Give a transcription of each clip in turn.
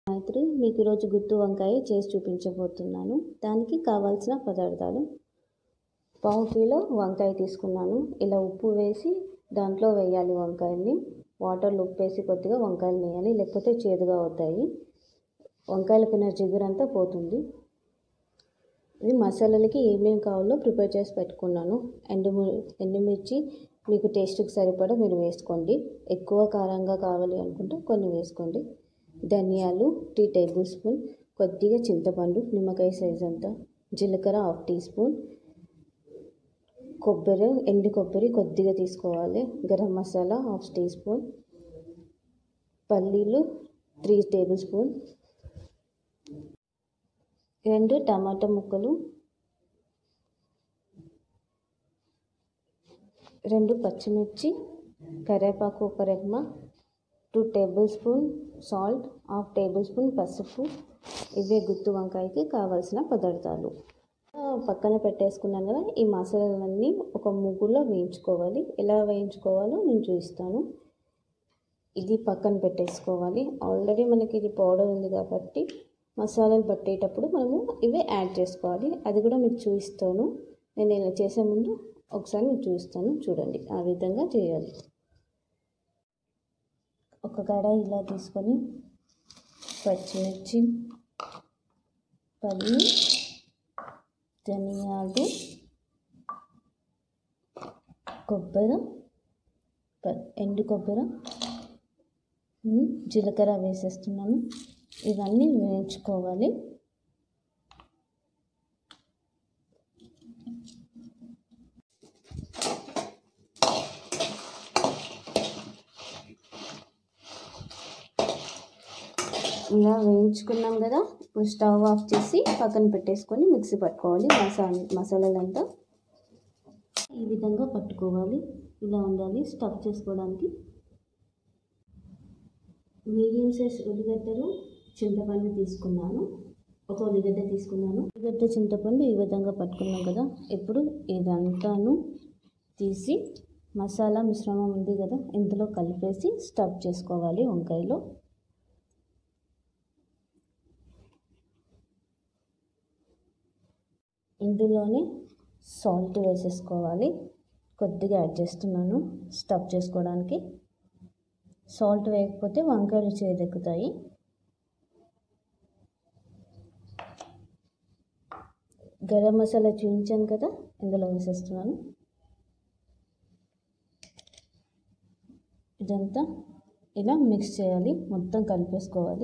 మైత్రి మీకు ఈరోజు గుత్తి వంకాయ చేసి చూపించబోతున్నాను దానికి కావాల్సిన పదార్థాలు పావు కిలో వంకాయ తీసుకున్నాను ఇలా ఉప్పు వేసి దాంట్లో వేయాలి వంకాయల్ని వాటర్లో ఉప్పు వేసి కొద్దిగా వంకాయలు వేయాలి లేకపోతే చేదుగా అవుతాయి వంకాయలకు ఉన్న జిగురంతా పోతుంది ఇది మసాలాలకి ఏమేమి కావాలో ప్రిపేర్ చేసి పెట్టుకున్నాను ఎండుమి ఎండుమిర్చి మీకు టేస్ట్కి సరిపడా మీరు వేసుకోండి ఎక్కువ కారంగా కావాలి అనుకుంటే కొన్ని వేసుకోండి ధనియాలు టీ టేబుల్ స్పూన్ కొద్దిగా చింతపండు నిమ్మకాయ సైజ్ అంతా జీలకర్ర హాఫ్ టీ స్పూన్ కొబ్బరి ఎండు కొబ్బరి కొద్దిగా తీసుకోవాలి garam masala half teaspoon పల్లీలు త్రీ టేబుల్ స్పూన్ రెండు టమాటా ముక్కలు రెండు పచ్చిమిర్చి కరివేపాకు ఒక రెమ్మ two tablespoon salt half tablespoon పసుపు ఇవే గుత్తి వంకాయకి కావాల్సిన పదార్థాలు పక్కన పెట్టేసుకున్నాను కదా ఈ మసాలాలన్నీ ఒక ముగ్గులో వేయించుకోవాలి ఎలా వేయించుకోవాలో నేను చూపిస్తాను ఇది పక్కన పెట్టేసుకోవాలి ఆల్రెడీ మనకి ఇది పౌడర్ ఉంది కాబట్టి మసాలాలు పట్టేటప్పుడు మనము ఇవే యాడ్ చేసుకోవాలి అది కూడా మీకు చూపిస్తాను నేను ఇలా చేసే ముందు ఒకసారి మీకు చూపిస్తాను చూడండి ఆ విధంగా చేయాలి ఒక కడాయి ఇలా తీసుకొని పచ్చిమిర్చి పల్లి ధనియాలు కొబ్బరి ఎండు కొబ్బరి జీలకర్ర వేసేస్తున్నాను ఇవన్నీ వేయించుకోవాలి ఇలా వేయించుకున్నాం కదా ఇప్పుడు స్టవ్ ఆఫ్ చేసి పక్కన పెట్టేసుకొని మిక్సీ పట్టుకోవాలి మసాలా మసాలాలంతా ఈ విధంగా పట్టుకోవాలి ఇలా ఉండాలి స్టఫ్ చేసుకోవడానికి మీడియం సైజ్ ఉల్లిగడ్డలు చింతపండు తీసుకున్నాను ఒక ఉల్లిగడ్డ తీసుకున్నాను ఉల్లిగడ్డ చింతపండు ఈ విధంగా పట్టుకున్నాం కదా ఇప్పుడు ఇదంతాను తీసి మసాలా మిశ్రమం ఉంది కదా ఇందులో కలిపేసి స్టఫ్ చేసుకోవాలి వంకాయలో ఇందులోనే సాల్ట్ వేసేసుకోవాలి కొద్దిగా యాడ్ చేస్తున్నాను స్టఫ్ చేసుకోవడానికి సాల్ట్ వేయకపోతే వంకాయలు చేదెక్కుతాయి గరం మసాలా చూపించాను కదా ఇందులో వేసేస్తున్నాను ఇదంతా ఇలా మిక్స్ చేయాలి మొత్తం కలిపేసుకోవాలి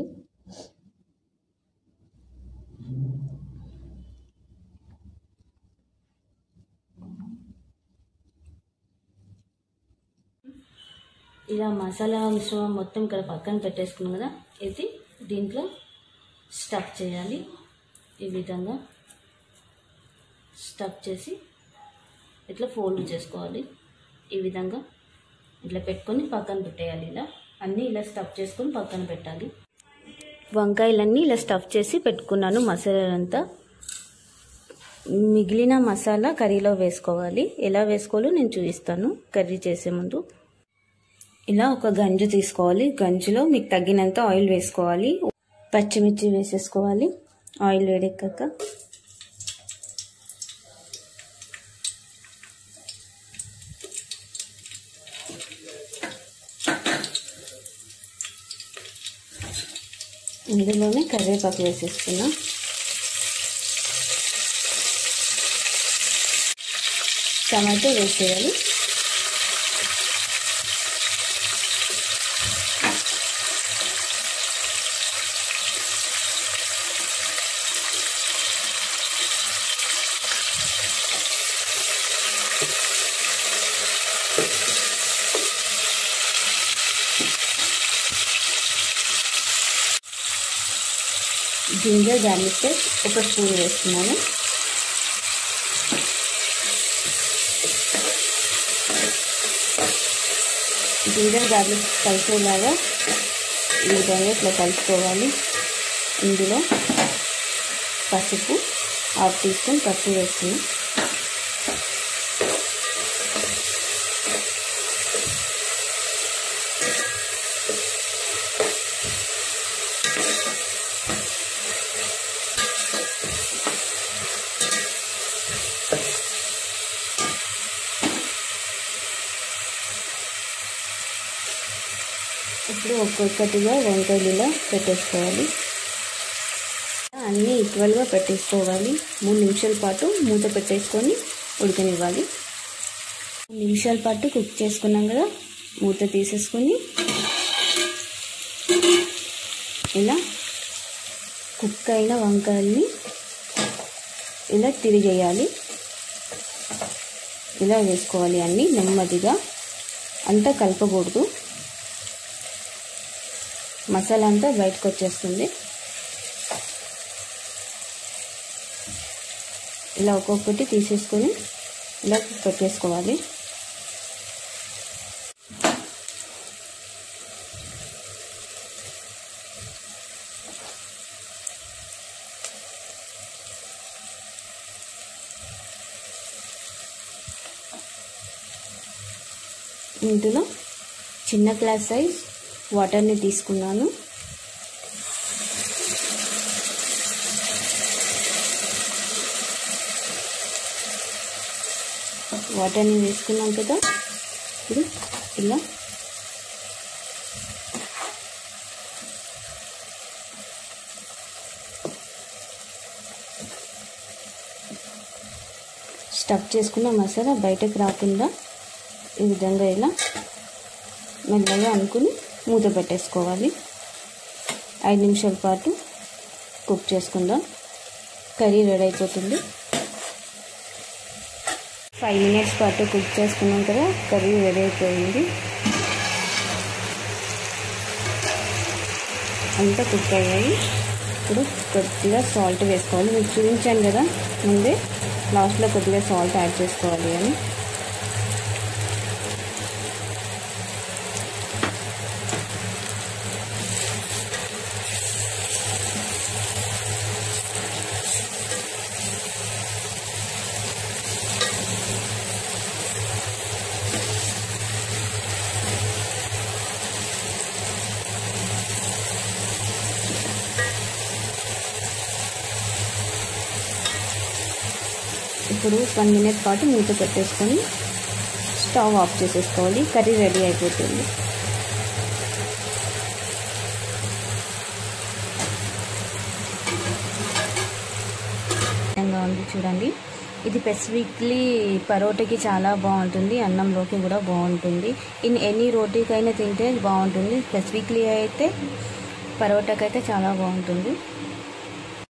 ఇలా మసాలా మిశ్రమం మొత్తం ఇక్కడ పక్కన పెట్టేసుకున్నాం కదా ఇది దీంట్లో స్టఫ్ చేయాలి ఈ విధంగా స్టఫ్ చేసి ఇట్లా ఫోల్డ్ చేసుకోవాలి ఈ విధంగా ఇట్లా పెట్టుకొని పక్కన పెట్టేయాలి ఇలా అన్నీ ఇలా స్టఫ్ చేసుకొని పక్కన పెట్టాలి వంకాయలన్నీ ఇలా స్టఫ్ చేసి పెట్టుకున్నాను మసాలాలంతా మిగిలిన మసాలా కర్రీలో వేసుకోవాలి ఎలా వేసుకోవాలో నేను చూపిస్తాను కర్రీ చేసే ముందు ఇలా ఒక గంజు తీసుకోవాలి గంజులో మీకు తగ్గినంత ఆయిల్ వేసుకోవాలి పచ్చిమిర్చి వేసేసుకోవాలి ఆయిల్ వేడెక్కాక ఇందులోనే కరివేపాకు వేసేస్తున్నా టమాటో వేసేయాలి జింజర్ గార్లిక్ పేస్ట్ ఒక స్పూన్ వేస్తున్నాను జింజర్ గార్లిక్ కలిసేలాగా ఈ విధంగా ఇట్లా కలుపుకోవాలి ఇందులో పసుపు హాఫ్ టీ స్పూన్ పసుపు వేస్తున్నాను ఇప్పుడు ఒక్కొక్కటిగా వంకాయలు ఇలా పెట్టేసుకోవాలి అన్నీ ఈక్వల్గా పెట్టేసుకోవాలి మూడు నిమిషాల పాటు మూత పెట్టేసుకొని ఉడకనివ్వాలి మూడు నిమిషాల పాటు కుక్ చేసుకున్నాం కదా మూత తీసేసుకొని ఇలా కుక్ అయిన వంకాయల్ని ఇలా తిరిగేయాలి ఇలా వేసుకోవాలి అన్నీ నెమ్మదిగా అంతా కలపకూడదు మసాలా అంతా బయటకు వచ్చేస్తుంది ఇలా ఒక్కొక్కటి తీసేసుకొని ఇలా పెట్టేసుకోవాలి ఇందులో చిన్న గ్లాస్ సైజ్ వాటర్ని తీసుకున్నాను వాటర్ని వేసుకున్నాం కదా ఇప్పుడు ఇలా స్టఫ్ చేసుకున్న మసాలా బయటకు రాకుండా ఈ విధంగా ఇలా మెల్లగా అనుకుని మూత పెట్టేసుకోవాలి ఐదు నిమిషాల పాటు కుక్ చేసుకుందాం కర్రీ రెడీ అయిపోతుంది ఫైవ్ మినిట్స్ పాటు కుక్ చేసుకున్నాం కదా కర్రీ రెడీ అయిపోయింది అంతా కుక్ అయ్యాయి ఇప్పుడు కొద్దిగా సాల్ట్ వేసుకోవాలి మీకు చూపించాను కదా ముందే లాస్ట్లో కొద్దిగా సాల్ట్ యాడ్ చేసుకోవాలి అని ఇప్పుడు వన్ మినిట్ పాటు మూత పెట్టేసుకొని స్టవ్ ఆఫ్ చేసేసుకోవాలి కర్రీ రెడీ అయిపోతుంది విధంగా ఉంది చూడండి ఇది స్పెసిఫిక్లీ పరోటాకి చాలా బాగుంటుంది అన్నంలోకి కూడా బాగుంటుంది ఇన్ ఎనీ రోటీకైనా తింటే బాగుంటుంది స్పెసిఫిక్లీ అయితే పరోటాకి అయితే చాలా బాగుంటుంది